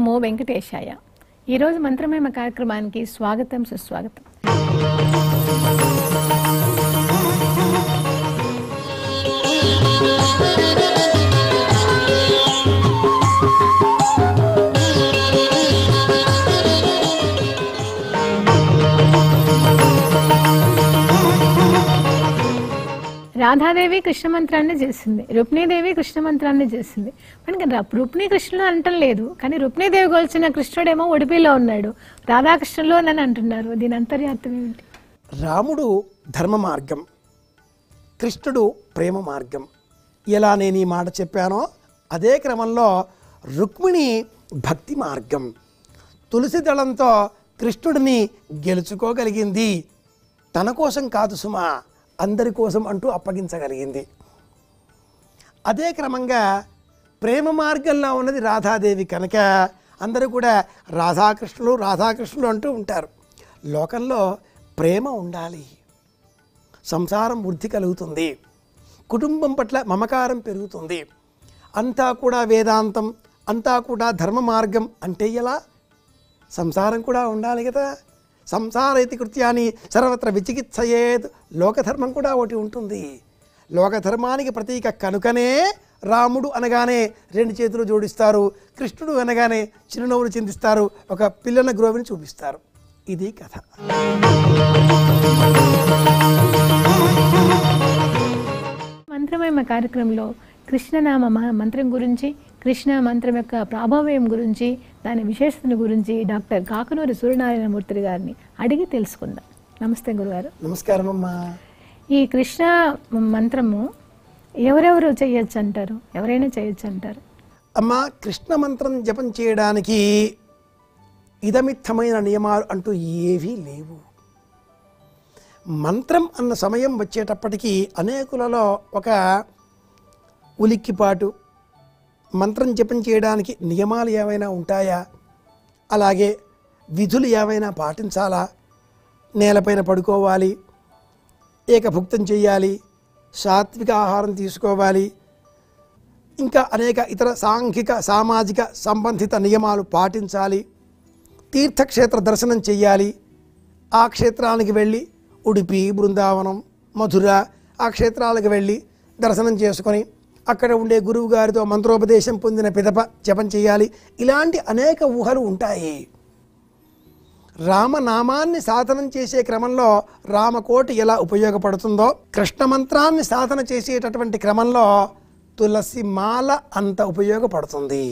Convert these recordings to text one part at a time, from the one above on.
నమో వెంకటేశాయ ఈరోజు మంత్రమేమ కార్యక్రమానికి స్వాగతం సుస్వాగతం రాధాదేవి కృష్ణ మంత్రాన్ని చేసింది రుక్మిణీదేవి కృష్ణ మంత్రాన్ని చేసింది మనకి ర- రుక్మిణీ కృష్ణులు అంటం లేదు కానీ రుక్మిణీదేవి కొలిచిన కృష్ణుడేమో ఉడిపిలో ఉన్నాడు రాధాకృష్ణులు అని అంటున్నారు దీని అంతర్యార్థం ఏమిటి రాముడు ధర్మ మార్గం కృష్ణుడు ప్రేమ మార్గం ఎలా నేను ఈ మాట చెప్పానో అదే క్రమంలో రుక్మిణి భక్తి మార్గం తులసి దళంతో కృష్ణుడిని గెలుచుకోగలిగింది తన కోసం కాదు సుమా అందరి కోసం అంటూ అప్పగించగలిగింది అదే క్రమంగా ప్రేమ మార్గంలో ఉన్నది రాధాదేవి కనుక అందరూ కూడా రాధాకృష్ణులు రాధాకృష్ణులు అంటూ ఉంటారు లోకంలో ప్రేమ ఉండాలి సంసారం వృద్ధి కలుగుతుంది కుటుంబం పట్ల మమకారం పెరుగుతుంది అంతా కూడా వేదాంతం అంతా కూడా ధర్మ మార్గం అంటే ఎలా సంసారం కూడా ఉండాలి కదా సంసార ఇతి కృత్యాన్ని సర్వత్ర విచికిత్సయేత్ లోకధర్మం కూడా ఒకటి ఉంటుంది లోకధర్మానికి ప్రతీక కనుకనే రాముడు అనగానే రెండు చేతులు జోడిస్తారు కృష్ణుడు అనగానే చిరునవ్వులు చిందిస్తారు ఒక పిల్లల గ్రోవిని చూపిస్తారు ఇది కథ మంత్రమేమ కార్యక్రమంలో కృష్ణనామ మ- మంత్రం గురించి కృష్ణ మంత్రం యొక్క ప్రాభావ్యం గురించి దాని విశేషతను గురించి డాక్టర్ కాకనూరి సూర్యనారాయణమూర్తి గారిని అడిగి తెలుసుకుందాం నమస్తే గురుగారు నమస్కారం అమ్మా ఈ కృష్ణ మంత్రము ఎవరెవరు చేయొచ్చు అంటారు ఎవరైనా చేయొచ్చు అంటారు అమ్మ కృష్ణ మంత్రం జపం చేయడానికి ఇదమిత్తమైన నియమాలు అంటూ ఏవీ లేవు మంత్రం అన్న సమయం వచ్చేటప్పటికి అనేకులలో ఒక ఉలిక్కిపాటు మంత్రం జపం చేయడానికి నియమాలు ఏవైనా ఉంటాయా అలాగే విధులు ఏవైనా పాటించాలా నేలపైన పడుకోవాలి ఏకభుక్తం చేయాలి సాత్విక ఆహారం తీసుకోవాలి ఇంకా అనేక ఇతర సాంఘిక సామాజిక సంబంధిత నియమాలు పాటించాలి తీర్థక్షేత్ర దర్శనం చేయాలి ఆ క్షేత్రానికి వెళ్ళి ఉడిపి బృందావనం మధుర ఆ క్షేత్రాలకు వెళ్ళి దర్శనం చేసుకొని అక్కడ ఉండే గురువు గారితో మంత్రోపదేశం పొందిన పిదప జపం చేయాలి ఇలాంటి అనేక ఊహలు ఉంటాయి రామనామాన్ని సాధనం చేసే క్రమంలో రామకోటి ఎలా ఉపయోగపడుతుందో కృష్ణ మంత్రాన్ని సాధన చేసేటటువంటి క్రమంలో తులసి మాల అంత ఉపయోగపడుతుంది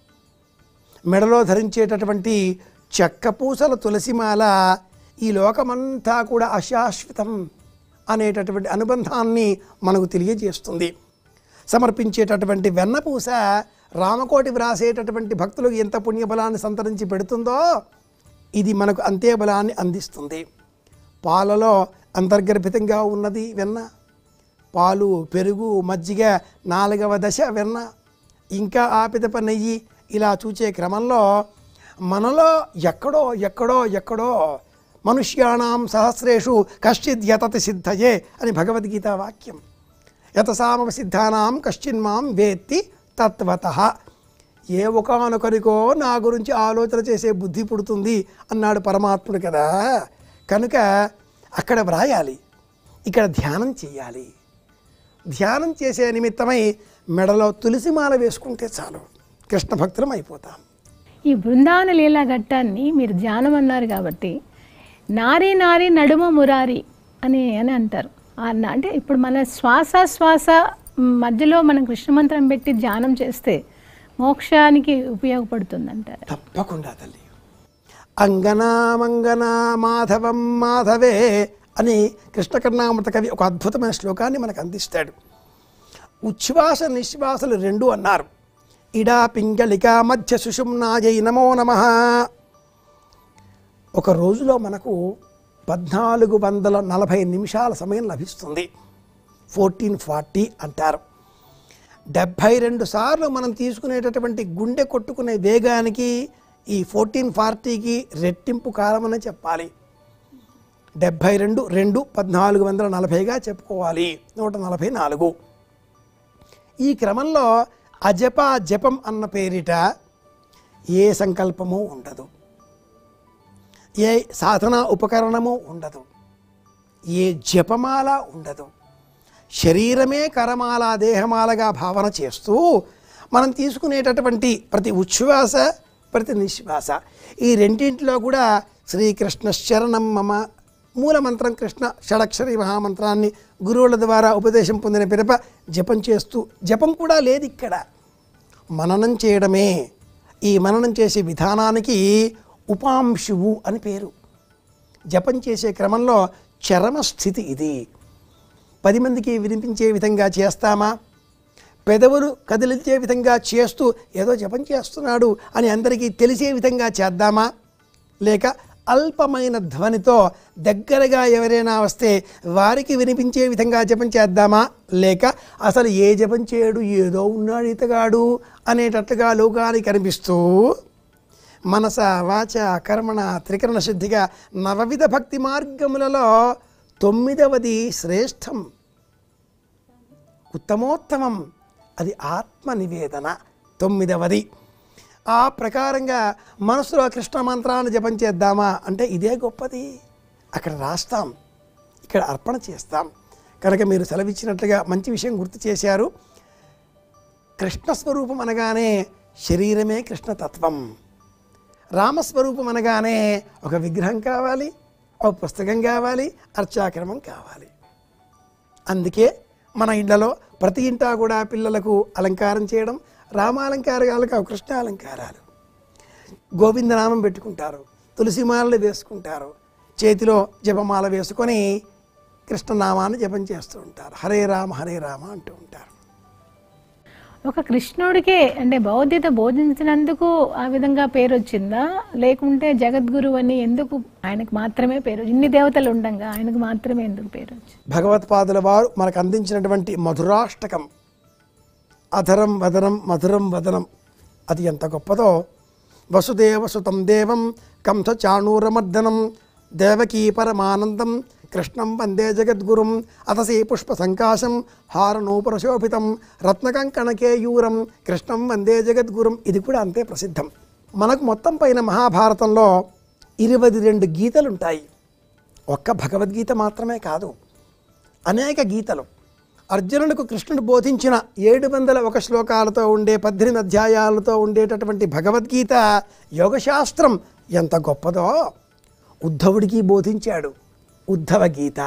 మెడలో ధరించేటటువంటి చెక్క పూసల తులసిమాల ఈ లోకమంతా కూడా అశాశ్వతం అనేటటువంటి అనుబంధాన్ని మనకు తెలియజేస్తుంది సమర్పించేటటువంటి వెన్నపూస రామకోటి వ్రాసేటటువంటి భక్తులకు ఎంత పుణ్యబలాన్ని సంతరించి పెడుతుందో ఇది మనకు అంతే బలాన్ని అందిస్తుంది పాలలో అంతర్గర్భితంగా ఉన్నది వెన్న పాలు పెరుగు మజ్జిగ నాలుగవ దశ వెన్న ఇంకా ఆపిదప నెయ్యి ఇలా చూచే క్రమంలో మనలో ఎక్కడో ఎక్కడో ఎక్కడో మనుష్యాణం సహస్రేషు కశ్చిద్ యతతి సిద్ధయే అని భగవద్గీత వాక్యం యతసామ సిద్ధానాం కశ్చిన్మాం వేత్తి తత్వత ఏ ఒకనొకరికో నా గురించి ఆలోచన చేసే బుద్ధి పుడుతుంది అన్నాడు పరమాత్ముడు కదా కనుక అక్కడ వ్రాయాలి ఇక్కడ ధ్యానం చేయాలి ధ్యానం చేసే నిమిత్తమై మెడలో తులసిమాల వేసుకుంటే చాలు కృష్ణ భక్తులం అయిపోతాం ఈ బృందావన లీలా ఘట్టాన్ని మీరు ధ్యానం అన్నారు కాబట్టి నారీ నారీ నడుమ మురారి అని అని అంటారు ఆ న- అంటే ఇప్పుడు మన శ్వాస శ్వాస మధ్యలో మనం కృష్ణ మంత్రం పెట్టి ధ్యానం చేస్తే మోక్షానికి ఉపయోగపడుతుంది అంటారు తప్పకుండా తల్లి అంగనా మంగనా మాధవం మాధవే అని కృష్ణకర్ణామృత కవి ఒక అద్భుతమైన శ్లోకాన్ని మనకు అందిస్తాడు ఉచ్ఛ్వాస నిశ్వాసలు రెండు అన్నారు ఇడా పింగళిక మధ్య సుషుమ్నాయై నమో నమ ఒక రోజులో మనకు పద్నాలుగు వందల నలభై నిమిషాల సమయం లభిస్తుంది ఫోర్టీన్ ఫార్టీ అంటారు డెబ్భై రెండు సార్లు మనం తీసుకునేటటువంటి గుండె కొట్టుకునే వేగానికి ఈ ఫోర్టీన్ ఫార్టీకి రెట్టింపు కాలమని చెప్పాలి డెబ్భై రెండు రెండు పద్నాలుగు వందల నలభైగా చెప్పుకోవాలి నూట నలభై నాలుగు ఈ క్రమంలో అజప జపం అన్న పేరిట ఏ సంకల్పము ఉండదు ఏ సాధన ఉపకరణము ఉండదు ఏ జపమాల ఉండదు శరీరమే కరమాల దేహమాలగా భావన చేస్తూ మనం తీసుకునేటటువంటి ప్రతి ఉచ్ఛ్వాస ప్రతి నిశ్వాస ఈ రెండింటిలో కూడా శ్రీకృష్ణ శరణం మమ మూలమంత్రం కృష్ణ షడక్షరి మహామంత్రాన్ని గురువుల ద్వారా ఉపదేశం పొందిన పిదప జపం చేస్తూ జపం కూడా లేదు ఇక్కడ మననం చేయడమే ఈ మననం చేసే విధానానికి ఉపాంశువు అని పేరు జపం చేసే క్రమంలో చరమ స్థితి ఇది పది మందికి వినిపించే విధంగా చేస్తామా పెదవులు కదిలించే విధంగా చేస్తూ ఏదో జపం చేస్తున్నాడు అని అందరికీ తెలిసే విధంగా చేద్దామా లేక అల్పమైన ధ్వనితో దగ్గరగా ఎవరైనా వస్తే వారికి వినిపించే విధంగా జపం చేద్దామా లేక అసలు ఏ జపం చేయడు ఏదో ఉన్నాడు ఇతగాడు అనేటట్లుగా లోకానికి కనిపిస్తూ మనస వాచ కర్మణ త్రికరణ శుద్ధిగా నవవిధ భక్తి మార్గములలో తొమ్మిదవది శ్రేష్టం ఉత్తమోత్తమం అది ఆత్మ నివేదన తొమ్మిదవది ఆ ప్రకారంగా మనసులో కృష్ణ మంత్రాన్ని జపం చేద్దామా అంటే ఇదే గొప్పది అక్కడ రాస్తాం ఇక్కడ అర్పణ చేస్తాం కనుక మీరు సెలవిచ్చినట్లుగా మంచి విషయం గుర్తు చేశారు కృష్ణస్వరూపం అనగానే శరీరమే కృష్ణతత్వం రామస్వరూపం అనగానే ఒక విగ్రహం కావాలి ఒక పుస్తకం కావాలి అర్చాక్రమం కావాలి అందుకే మన ఇళ్లలో ప్రతి ఇంటా కూడా పిల్లలకు అలంకారం చేయడం రామాలంకారాలకు కృష్ణ అలంకారాలు గోవిందనామం పెట్టుకుంటారు తులసిమాలలు వేసుకుంటారు చేతిలో జపమాల వేసుకొని కృష్ణనామాన్ని జపం చేస్తూ ఉంటారు హరే రామ హరే రామ అంటూ ఉంటారు ఒక కృష్ణుడికే అంటే బౌద్ధిత బోధించినందుకు ఆ విధంగా పేరు వచ్చిందా లేకుంటే జగద్గురు అని ఎందుకు ఆయనకు మాత్రమే పేరు ఇన్ని దేవతలు ఉండంగా ఆయనకు మాత్రమే ఎందుకు పేరు వచ్చింది భగవత్పాదుల వారు మనకు అందించినటువంటి మధురాష్టకం అధరం వదనం మధురం వదనం అది ఎంత గొప్పదో వసుదేవ సుతం దేవం కంస చాణూరమర్దనం దేవకీ పరమానందం కృష్ణం వందే జగద్గురుం అతసీ పుష్ప సంకాశం హారనూపరశోభితం రత్నకంకణకేయూరం కృష్ణం వందే జగద్గురుం ఇది కూడా అంతే ప్రసిద్ధం మనకు మొత్తం పైన మహాభారతంలో ఇరవై రెండు గీతలు ఉంటాయి ఒక్క భగవద్గీత మాత్రమే కాదు అనేక గీతలు అర్జునుడికి కృష్ణుడు బోధించిన ఏడు వందల ఒక శ్లోకాలతో ఉండే పద్దెనిమిది అధ్యాయాలతో ఉండేటటువంటి భగవద్గీత యోగశాస్త్రం ఎంత గొప్పదో ఉద్ధవుడికి బోధించాడు ఉద్ధవ గీత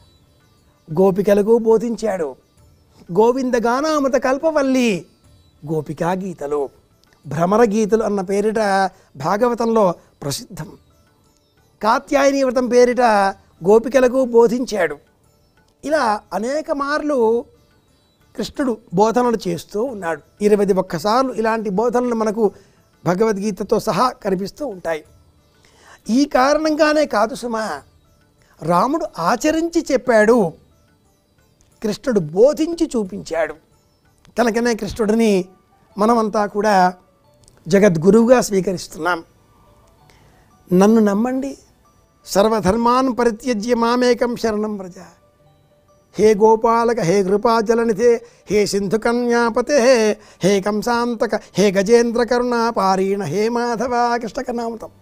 గోపికలకు బోధించాడు గోవిందగానామృత కల్పవల్లి గోపికా గీతలు భ్రమర గీతలు అన్న పేరిట భాగవతంలో ప్రసిద్ధం కాత్యాయని వ్రతం పేరిట గోపికలకు బోధించాడు ఇలా అనేక మార్లు కృష్ణుడు బోధనలు చేస్తూ ఉన్నాడు ఇరవై ఒక్కసార్లు ఇలాంటి బోధనలు మనకు భగవద్గీతతో సహా కనిపిస్తూ ఉంటాయి ఈ కారణంగానే కాదు సుమా రాముడు ఆచరించి చెప్పాడు కృష్ణుడు బోధించి చూపించాడు కనుకనే కృష్ణుడిని మనమంతా కూడా జగద్గురువుగా స్వీకరిస్తున్నాం నన్ను నమ్మండి సర్వధర్మాన్ పరిత్యజ్య మామేకం శరణం వ్రజ హే గోపాలక హే కృపాజలనిధే హే సింధుకన్యాపతే హే కంసాంతక హే గజేంద్ర కరుణాపారీణ హే మాధవ కృష్ణకనామతం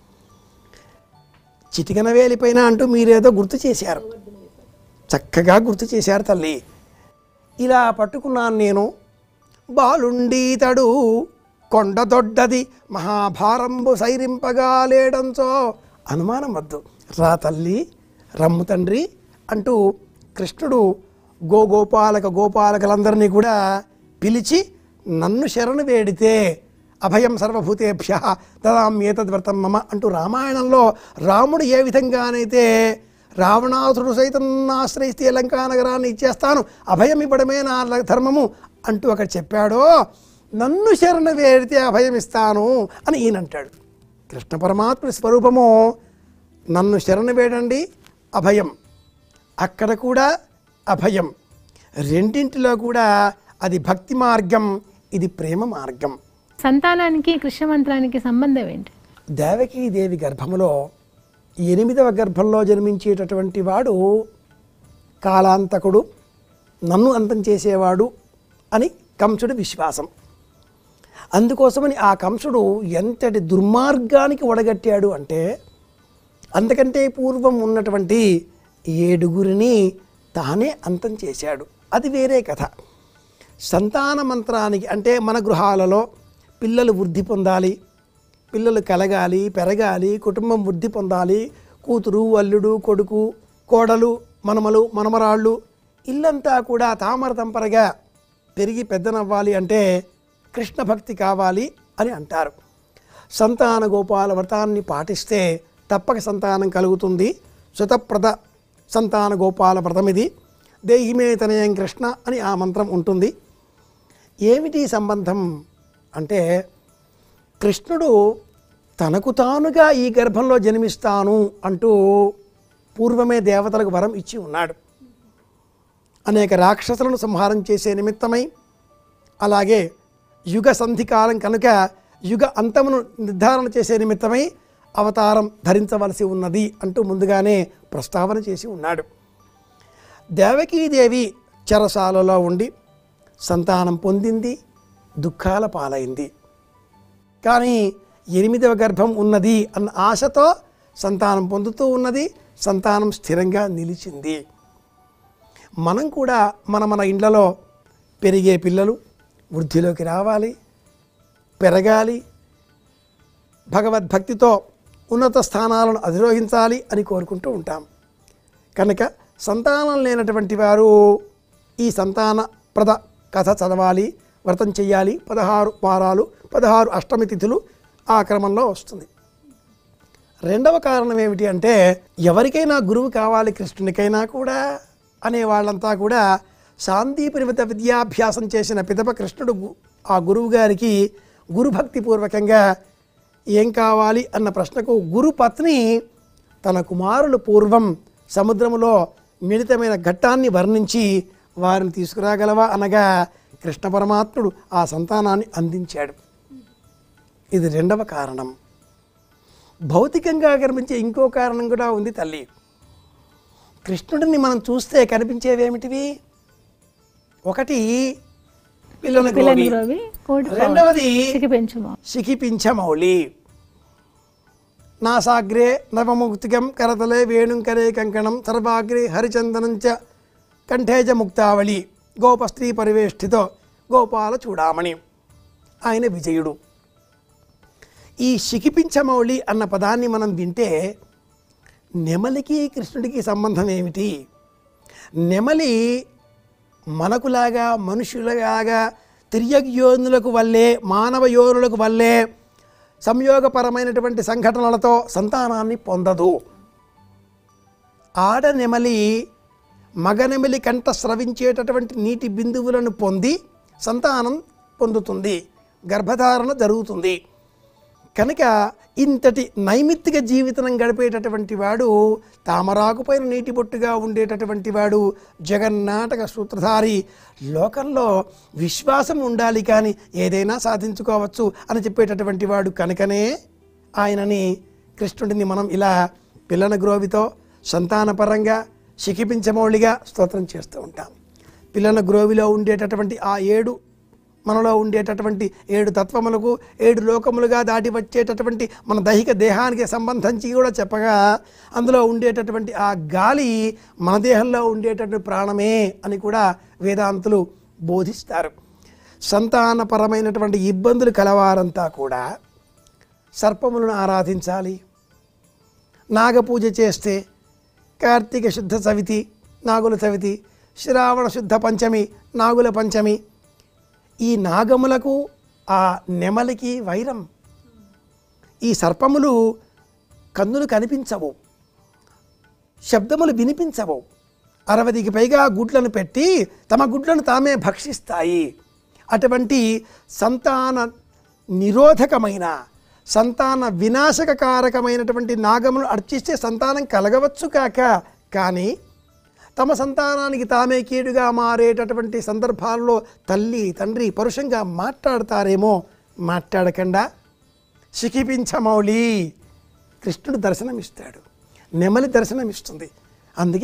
చిటికన వేలిపైన అంటూ మీరేదో గుర్తు చేశారు చక్కగా గుర్తు చేశారు తల్లి ఇలా పట్టుకున్నాను నేను బాలుండీతడు కొండ దొడ్డది మహాభారంబు సైరింపగా లేడంచో అనుమానం వద్దు రా తల్లి రమ్ము తండ్రి అంటూ కృష్ణుడు గోగోపాలక గోపాలకులందరినీ కూడా పిలిచి నన్ను శరణు వేడితే అభయం సర్వభూతేభ్య తదామ్యేతద్వ్రతం మమ అంటూ రామాయణంలో రాముడు ఏ విధంగానైతే రావణాసురుడు సైతం ఆశ్రయిస్తే లంకా నగరాన్ని ఇచ్చేస్తాను అభయం ఇవ్వడమే నా ల- ధర్మము అంటూ అక్కడ చెప్పాడో నన్ను శరణ వేడితే అభయం ఇస్తాను అని ఈయన అంటాడు కృష్ణ పరమాత్మ స్వరూపము నన్ను శరణ వేడండి అభయం అక్కడ కూడా అభయం రెండింటిలో కూడా అది భక్తి మార్గం ఇది ప్రేమ మార్గం సంతానానికి కృష్ణ మంత్రానికి సంబంధం ఏంటి దేవకీదేవి గర్భములో ఎనిమిదవ గర్భంలో జన్మించేటటువంటి వాడు కాలాంతకుడు నన్ను అంతం చేసేవాడు అని కంసుడి విశ్వాసం అందుకోసమని ఆ కంసుడు ఎంతటి దుర్మార్గానికి ఒడగట్టాడు అంటే అంతకంటే పూర్వం ఉన్నటువంటి ఏడుగురిని తానే అంతం చేశాడు అది వేరే కథ సంతాన మంత్రానికి అంటే మన గృహాలలో పిల్లలు వృద్ధి పొందాలి పిల్లలు కలగాలి పెరగాలి కుటుంబం వృద్ధి పొందాలి కూతురు అల్లుడు కొడుకు కోడలు మనమలు మనమరాళ్ళు ఇల్లంతా కూడా తామర తంపరగా పెరిగి పెద్దనవ్వాలి అంటే కృష్ణ భక్తి కావాలి అని అంటారు సంతాన గోపాల వ్రతాన్ని పాటిస్తే తప్పక సంతానం కలుగుతుంది శతప్రద సంతాన గోపాల వ్రతం ఇది దేహిమే తనయం కృష్ణ అని ఆ మంత్రం ఉంటుంది ఏమిటి సంబంధం అంటే కృష్ణుడు తనకు తానుగా ఈ గర్భంలో జన్మిస్తాను అంటూ పూర్వమే దేవతలకు వరం ఇచ్చి ఉన్నాడు అనేక రాక్షసులను సంహారం చేసే నిమిత్తమై అలాగే యుగ సంధికాలం కనుక యుగ అంతమును నిర్ధారణ చేసే నిమిత్తమై అవతారం ధరించవలసి ఉన్నది అంటూ ముందుగానే ప్రస్తావన చేసి ఉన్నాడు దేవకీదేవి చెరసాలలో ఉండి సంతానం పొందింది దుఃఖాల పాలైంది కానీ ఎనిమిదవ గర్భం ఉన్నది అన్న ఆశతో సంతానం పొందుతూ ఉన్నది సంతానం స్థిరంగా నిలిచింది మనం కూడా మన మన ఇండ్లలో పెరిగే పిల్లలు వృద్ధిలోకి రావాలి పెరగాలి భగవద్భక్తితో ఉన్నత స్థానాలను అధిరోహించాలి అని కోరుకుంటూ ఉంటాం కనుక సంతానం లేనటువంటి వారు ఈ సంతాన ప్రద కథ చదవాలి వ్రతం చెయ్యాలి పదహారు వారాలు పదహారు అష్టమి తిథులు ఆ క్రమంలో వస్తుంది రెండవ కారణం ఏమిటి అంటే ఎవరికైనా గురువు కావాలి కృష్ణునికైనా కూడా అనే వాళ్ళంతా కూడా శాంతిపరిమిత విద్యాభ్యాసం చేసిన పిదప కృష్ణుడు గు- ఆ గురువు గారికి గురుభక్తి పూర్వకంగా ఏం కావాలి అన్న ప్రశ్నకు గురు పత్ని తన కుమారులు పూర్వం సముద్రములో మిళితమైన ఘట్టాన్ని వర్ణించి వారిని తీసుకురాగలవా అనగా కృష్ణ పరమాత్ముడు ఆ సంతానాన్ని అందించాడు ఇది రెండవ కారణం భౌతికంగా కనిపించే ఇంకో కారణం కూడా ఉంది తల్లి కృష్ణుడిని మనం చూస్తే కనిపించేవేమిటివి ఒకటి పిల్లల పిల్లని గ్రోవి గ్రోవి కోడి రెండవది చికి పెంచుమా శిఖిపించమౌళి నాసాగ్రే నవముక్తికం కరతలే వేణుంకరే కంకణం సర్వాగ్రే హరిచందనం చ కంఠేజ ముక్తావళి గోపస్త్రీ పరివేష్టితో గోపాల చూడామణి ఆయన విజయుడు ఈ శిఖిపించమౌళి అన్న పదాన్ని మనం వింటే నెమలికి కృష్ణుడికి సంబంధం ఏమిటి నెమలి మనకులాగా మనుషులలాగా తిర్యయోనులకు వల్లే మానవ యోనులకు వల్లే సంయోగపరమైనటువంటి సంఘటనలతో సంతానాన్ని పొందదు ఆడ నెమలి మగ నెమలి కంట స్రవించేటటువంటి నీటి బిందువులను పొంది సంతానం పొందుతుంది గర్భధారణ జరుగుతుంది కనుక ఇంతటి నైమిత్తిక జీవితం గడిపేటటువంటి వాడు తామరాకు పైన నీటి బొట్టుగా ఉండేటటువంటి వాడు జగన్నాటక సూత్రధారి లోకంలో విశ్వాసం ఉండాలి కానీ ఏదైనా సాధించుకోవచ్చు అని చెప్పేటటువంటి వాడు కనుకనే ఆయనని కృష్ణుడిని మనం ఇలా పిల్లన గ్రోవితో సంతానపరంగా శిఖిపించమౌళిగా స్తోత్రం చేస్తూ ఉంటాం పిల్లన గ్రోవిలో ఉండేటటువంటి ఆ ఏడు మనలో ఉండేటటువంటి ఏడు తత్వములకు ఏడు లోకములుగా దాటి వచ్చేటటువంటి మన దైహిక దేహానికి సంబంధించి కూడా చెప్పగా అందులో ఉండేటటువంటి ఆ గాలి మన దేహంలో ఉండేటటువంటి ప్రాణమే అని కూడా వేదాంతులు బోధిస్తారు సంతానపరమైనటువంటి ఇబ్బందులు కలవారంతా కూడా సర్పములను ఆరాధించాలి నాగపూజ చేస్తే కార్తీక శుద్ధ చవితి నాగుల చవితి శ్రావణ శుద్ధ పంచమి నాగుల పంచమి ఈ నాగములకు ఆ నెమలికి వైరం ఈ సర్పములు కన్నులు కనిపించవు శబ్దములు వినిపించవు అరవదికి పైగా గుడ్లను పెట్టి తమ గుడ్లను తామే భక్షిస్తాయి అటువంటి సంతాన నిరోధకమైన సంతాన వినాశకకారకమైనటువంటి నాగములు అర్చిస్తే సంతానం కలగవచ్చు కాక కానీ తమ సంతానానికి తామే కీడుగా మారేటటువంటి సందర్భాల్లో తల్లి తండ్రి పరుషంగా మాట్లాడతారేమో మాట్లాడకుండా శిఖిపించమౌళి కృష్ణుడు దర్శనమిస్తాడు నెమలి దర్శనమిస్తుంది అందుకే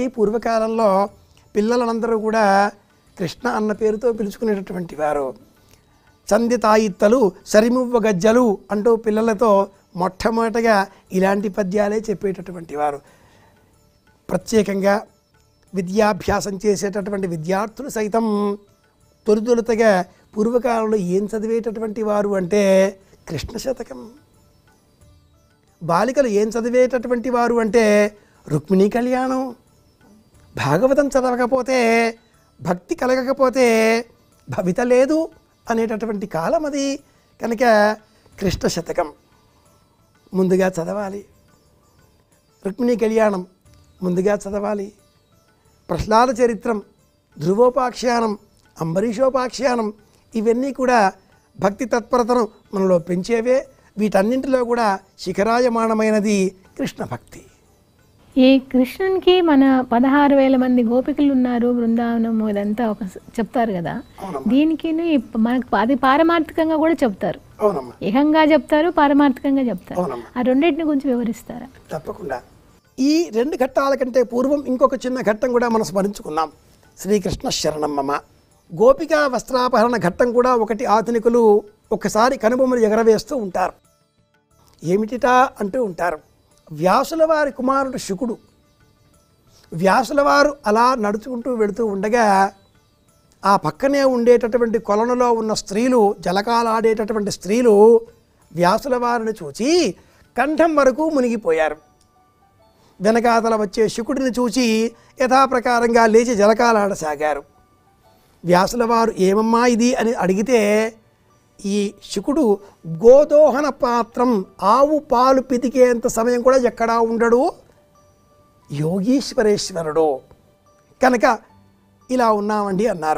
చంది తాయిత్తలు సరిమువ్వ గజ్జలు అంటూ పిల్లలతో మొట్టమొదటగా ఇలాంటి పద్యాలే చెప్పేటటువంటి వారు ప్రత్యేకంగా విద్యాభ్యాసం చేసేటటువంటి విద్యార్థులు సైతం తొలితొలుతగా పూర్వకాలంలో ఏం చదివేటటువంటి వారు అంటే కృష్ణ శతకం బాలికలు ఏం చదివేటటువంటి వారు అంటే రుక్మిణీ కళ్యాణం భాగవతం చదవకపోతే భక్తి కలగకపోతే భవిత లేదు అనేటటువంటి కాలం అది కనుక కృష్ణ శతకం ముందుగా చదవాలి రుక్మిణీ కళ్యాణం ముందుగా చదవాలి ప్రహ్లాద చరిత్రం ధ్రువోపాఖ్యానం అంబరీషోపాఖ్యానం ఇవన్నీ కూడా భక్తి తత్పరతను మనలో పెంచేవే వీటన్నింటిలో కూడా శిఖరాయమానమైనది కృష్ణ భక్తి ఈ కృష్ణునికి మన పదహారు వేల మంది గోపికలు ఉన్నారు బృందావనము ఇదంతా ఒక స- చెప్తారు కదా అవునమ్మా దీనికి మనకు అది పారమార్థికంగా కూడా చెప్తారు అవునమ్మా ఏకంగా చెప్తారు పారమార్థికంగా చెప్తారు అవునమ్మా ఆ రెండింటిని గురించి వివరిస్తారా తప్పకుండా ఈ రెండు ఘట్టాల కంటే పూర్వం ఇంకొక చిన్న ఘట్టం కూడా మనం స్మరించుకున్నాం శ్రీకృష్ణ శరణమ్మమ గోపికా వస్త్రాపహరణ ఘట్టం కూడా ఒకటి ఆధునికులు ఒకసారి కనుబొమ్మలు ఎగరవేస్తూ ఉంటారు ఏమిటిటా అంటూ ఉంటారు వ్యాసుల వారి కుమారుడు శుకుడు వ్యాసుల వారు అలా నడుచుకుంటూ వెళుతూ ఉండగా ఆ పక్కనే ఉండేటటువంటి కొలనులో ఉన్న స్త్రీలు జలకాలాడేటటువంటి స్త్రీలు వ్యాసుల వారిని చూచి కంఠం వరకు మునిగిపోయారు వెనకాతల వచ్చే శుకుడిని చూచి యథాప్రకారంగా లేచి జలకాలాడసాగారు వ్యాసుల వారు ఏమమ్మా ఇది అని అడిగితే ఈ శుకుడు గోదోహన పాత్రం ఆవు పాలు పితికేంత సమయం కూడా ఎక్కడా ఉండడు యోగీశ్వరేశ్వరుడు కనుక ఇలా ఉన్నామండి అన్నారు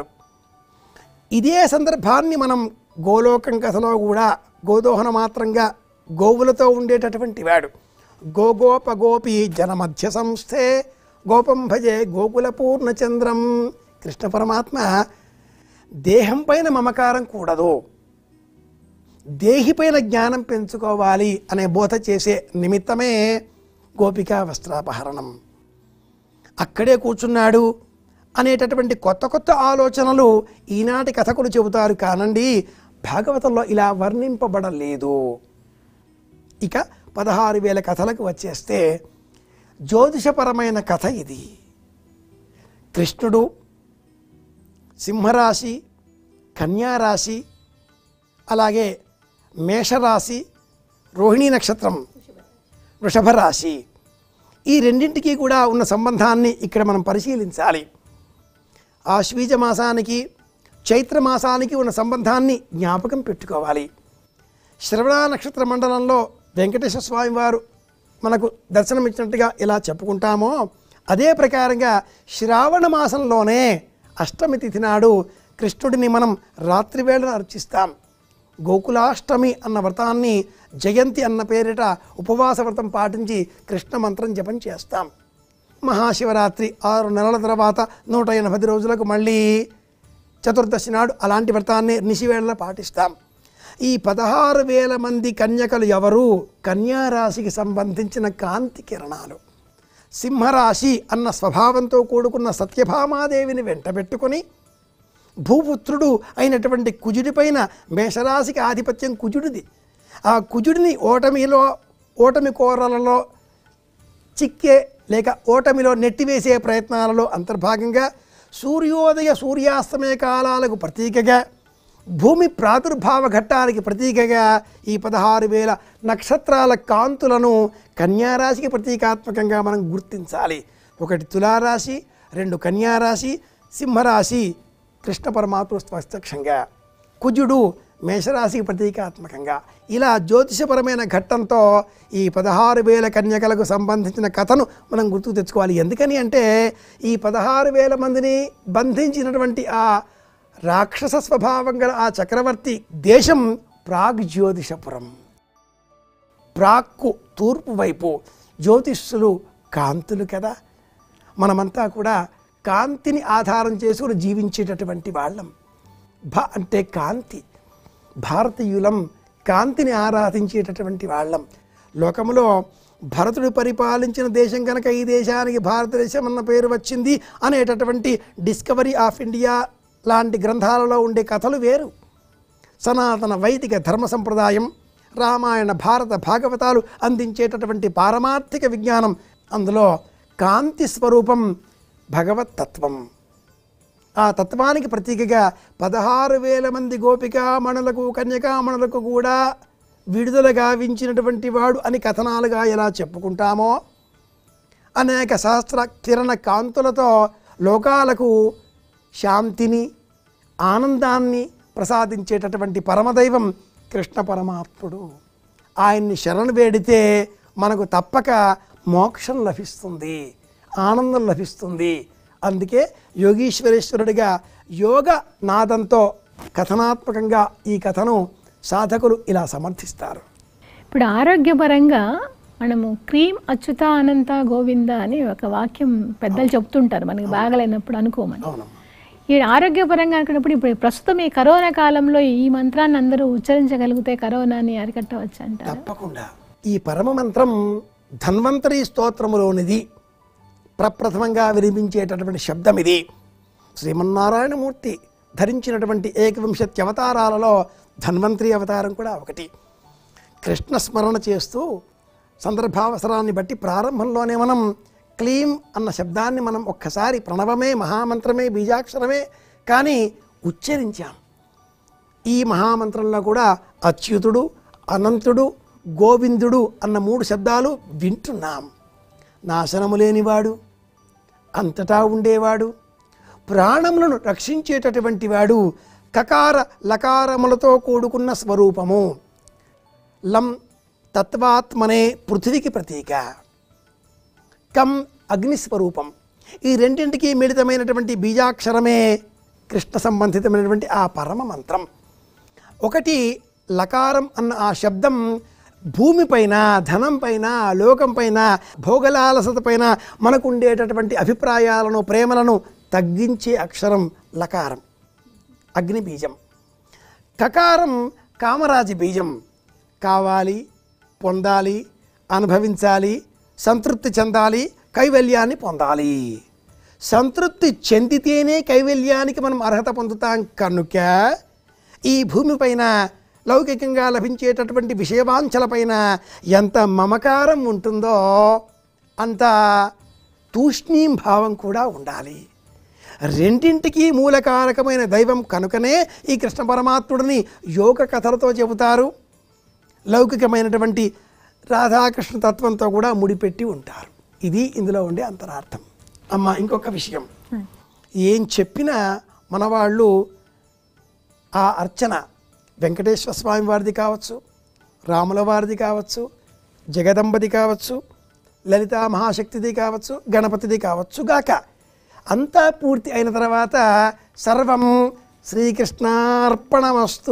ఇదే సందర్భాన్ని మనం గోలోకం కథలో కూడా గోదోహన మాత్రంగా గోవులతో ఉండేటటువంటి వాడు గోగోప గోపి జనమధ్య సంస్థే గోపం భజే గోకుల పూర్ణచంద్రం కృష్ణ పరమాత్మ దేహం పైన మమకారం కూడదు దేహిపైన జ్ఞానం పెంచుకోవాలి అనే బోధ చేసే నిమిత్తమే గోపికా వస్త్రాపహరణం అక్కడే కూర్చున్నాడు అనేటటువంటి కొత్త కొత్త ఆలోచనలు ఈనాటి కథకులు చెబుతారు కానండి భాగవతంలో ఇలా వర్ణింపబడలేదు ఇక పదహారు వేల కథలకు వచ్చేస్తే జ్యోతిషపరమైన కథ ఇది కృష్ణుడు సింహరాశి కన్యారాశి అలాగే మేషరాశి రోహిణీ నక్షత్రం వృషభ రాశి ఈ రెండింటికి కూడా ఉన్న సంబంధాన్ని ఇక్కడ మనం పరిశీలించాలి ఆశ్వీజ మాసానికి చైత్ర మాసానికి ఉన్న సంబంధాన్ని జ్ఞాపకం పెట్టుకోవాలి శ్రవణ నక్షత్ర మండలంలో వెంకటేశ్వర స్వామి వారు మనకు దర్శనమిచ్చినట్టుగా ఇలా చెప్పుకుంటామో అదే ప్రకారంగా శ్రావణ మాసంలోనే అష్టమి తిథి నాడు కృష్ణుడిని మనం రాత్రివేళ అర్చిస్తాం గోకులాష్టమి అన్న వ్రతాన్ని జయంతి అన్న పేరిట ఉపవాస వ్రతం పాటించి కృష్ణ మంత్రం జపం చేస్తాం మహాశివరాత్రి ఆరు నెలల తర్వాత నూట ఎనభై రోజులకు మళ్ళీ చతుర్దశి నాడు అలాంటి వ్రతాన్ని నిశివేళ పాటిస్తాం ఈ పదహారు వేల మంది కన్యకలు ఎవరు కన్యారాశికి సంబంధించిన కాంతి కిరణాలు సింహరాశి అన్న స్వభావంతో కూడుకున్న సత్యభామాదేవిని వెంటబెట్టుకొని భూపుత్రుడు అయినటువంటి కుజుడిపైన మేషరాశికి ఆధిపత్యం కుజుడిది ఆ కుజుడిని ఓటమిలో ఓటమి కోరలలో చిక్కే లేక ఓటమిలో నెట్టివేసే ప్రయత్నాలలో అంతర్భాగంగా సూర్యోదయ సూర్యాస్తమయ కాలాలకు ప్రతీకగా భూమి ప్రాదుర్భావ ఘట్టానికి ప్రతీకగా ఈ పదహారు వేల నక్షత్రాల కాంతులను కన్యారాశికి ప్రతీకాత్మకంగా మనం గుర్తించాలి ఒకటి తులారాశి రెండు కన్యారాశి సింహరాశి కృష్ణ పరమాత్మ ప్రత్యక్షంగా కుజుడు మేషరాశికి ప్రతీకాత్మకంగా ఇలా జ్యోతిషపరమైన ఘట్టంతో ఈ పదహారు వేల కన్యకలకు సంబంధించిన కథను మనం గుర్తుకు తెచ్చుకోవాలి ఎందుకని అంటే ఈ పదహారు వేల మందిని బంధించినటువంటి ఆ రాక్షస స్వభావం గల ఆ చక్రవర్తి దేశం ప్రాగ్ జ్యోతిషపురం ప్రాక్కు తూర్పు వైపు జ్యోతిష్యులు కాంతులు కదా మనమంతా కూడా కాంతిని ఆధారం చేసుకుని జీవించేటటువంటి వాళ్ళం భ అంటే కాంతి భారతీయులం కాంతిని ఆరాధించేటటువంటి వాళ్ళం లోకములో భరతుడు పరిపాలించిన దేశం కనుక ఈ దేశానికి భారతదేశం అన్న పేరు వచ్చింది అనేటటువంటి డిస్కవరీ ఆఫ్ ఇండియా లాంటి గ్రంథాలలో ఉండే కథలు వేరు సనాతన వైదిక ధర్మ సంప్రదాయం రామాయణ భారత భాగవతాలు అందించేటటువంటి పారమార్థిక విజ్ఞానం అందులో కాంతి స్వరూపం భగవత్ తత్వం ఆ తత్వానికి ప్రతీకగా పదహారు వేల మంది గోపికామణులకు కన్యకామణులకు కూడా విడుదల గావించినటువంటి వాడు అని కథనాలుగా ఎలా చెప్పుకుంటామో అనేక సహస్ర కిరణ కాంతులతో లోకాలకు శాంతిని ఆనందాన్ని ప్రసాదించేటటువంటి పరమదైవం కృష్ణ పరమాత్ముడు ఆయన్ని శరణు వేడితే మనకు తప్పక మోక్షం లభిస్తుంది ఆనందం లభిస్తుంది అందుకే యోగీశ్వరేశ్వరుడిగా యోగ నాదంతో కథనాత్మకంగా ఈ కథను సాధకులు ఇలా సమర్థిస్తారు ఇప్పుడు ఆరోగ్యపరంగా మనము క్రీమ్ అచ్యుత అనంత గోవింద అని ఒక వాక్యం పెద్దలు చెప్తుంటారు మనకి బాగలేనప్పుడు అనుకోమని అవునమ్మా ఈ ఆరోగ్యపరంగా అనుకున్నప్పుడు ఇప్పుడు ప్రస్తుతం ఈ కరోనా కాలంలో ఈ మంత్రాన్ని అందరూ ఉచ్చరించగలిగితే కరోనాని అరికట్టవచ్చు అంటారు తప్పకుండా ఈ పరమ మంత్రం ధన్వంతరి స్తోత్రములోనిది ప్రప్రథమంగా వినిపించేటటువంటి శబ్దం ఇది శ్రీమన్నారాయణమూర్తి ధరించినటువంటి ఏకవింశతి అవతారాలలో ధన్వంతరి అవతారం కూడా ఒకటి కృష్ణ స్మరణ చేస్తూ సందర్భావసరాన్ని బట్టి ప్రారంభంలోనే మనం క్లీం అన్న శబ్దాన్ని మనం ఒక్కసారి ప్రణవమే మహామంత్రమే బీజాక్షరమే కానీ ఉచ్చరించాం ఈ మహామంత్రంలో కూడా అచ్యుతుడు అనంతుడు గోవిందుడు అన్న మూడు శబ్దాలు వింటున్నాం నాశనము లేనివాడు అంతటా ఉండేవాడు ప్రాణములను రక్షించేటటువంటి వాడు కకార లకారములతో కూడుకున్న స్వరూపము లం తత్వాత్మనే పృథివికి ప్రతీక కం అగ్నిస్వరూపం ఈ రెండింటికి మిళితమైనటువంటి బీజాక్షరమే కృష్ణ సంబంధితమైనటువంటి ఆ పరమ మంత్రం ఒకటి లకారం అన్న ఆ శబ్దం భూమిపైన ధనం పైన లోకం పైన భోగలాలసత పైన మనకు ఉండేటటువంటి అభిప్రాయాలను ప్రేమలను తగ్గించే అక్షరం లకారం అగ్ని బీజం కకారం కామరాజి బీజం కావాలి పొందాలి అనుభవించాలి సంతృప్తి చెందాలి కైవల్యాన్ని పొందాలి సంతృప్తి చెందితేనే కైవల్యానికి మనం అర్హత పొందుతాం కనుక ఈ భూమిపైన లౌకికంగా లభించేటటువంటి విషయవాంఛలపైన ఎంత మమకారం ఉంటుందో అంత తూష్ణీం భావం కూడా ఉండాలి రెండింటికి మూలకారకమైన దైవం కనుకనే ఈ కృష్ణ పరమాత్ముడిని యోగ కథలతో చెబుతారు లౌకికమైనటువంటి రాధాకృష్ణ తత్వంతో కూడా ముడిపెట్టి ఉంటారు ఇది ఇందులో ఉండే అంతరార్థం అమ్మ ఇంకొక విషయం ఏం చెప్పినా మన వాళ్ళు ఆ అర్చన వెంకటేశ్వర స్వామి వారిది కావచ్చు రాముల వారిది కావచ్చు జగదంబది కావచ్చు లలితా మహాశక్తిది కావచ్చు గణపతిది కావచ్చు గాక అంతా పూర్తి అయిన తర్వాత సర్వం శ్రీకృష్ణార్పణమస్తు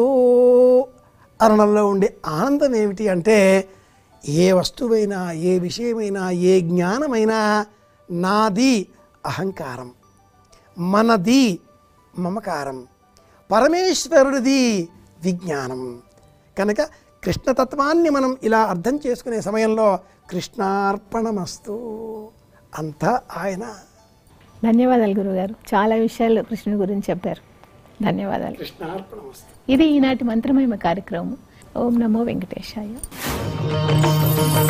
అరణంలో ఉండే ఆనందం ఏమిటి అంటే ఏ వస్తువైనా ఏ విషయమైనా ఏ జ్ఞానమైనా నాది అహంకారం మనది మమకారం పరమేశ్వరుడిది విజ్ఞానం కనుక కృష్ణతత్వాన్ని మనం ఇలా అర్థం చేసుకునే సమయంలో కృష్ణార్పణమస్తు అంతా ఆయన ధన్యవాదాలు గురుగారు చాలా విషయాలు కృష్ణుడి గురించి చెప్పారు ధన్యవాదాలు కృష్ణార్పణమస్తు ఇది ఈనాటి మంత్రమహిమ కార్యక్రమం ఓం నమో వెంకటేశాయ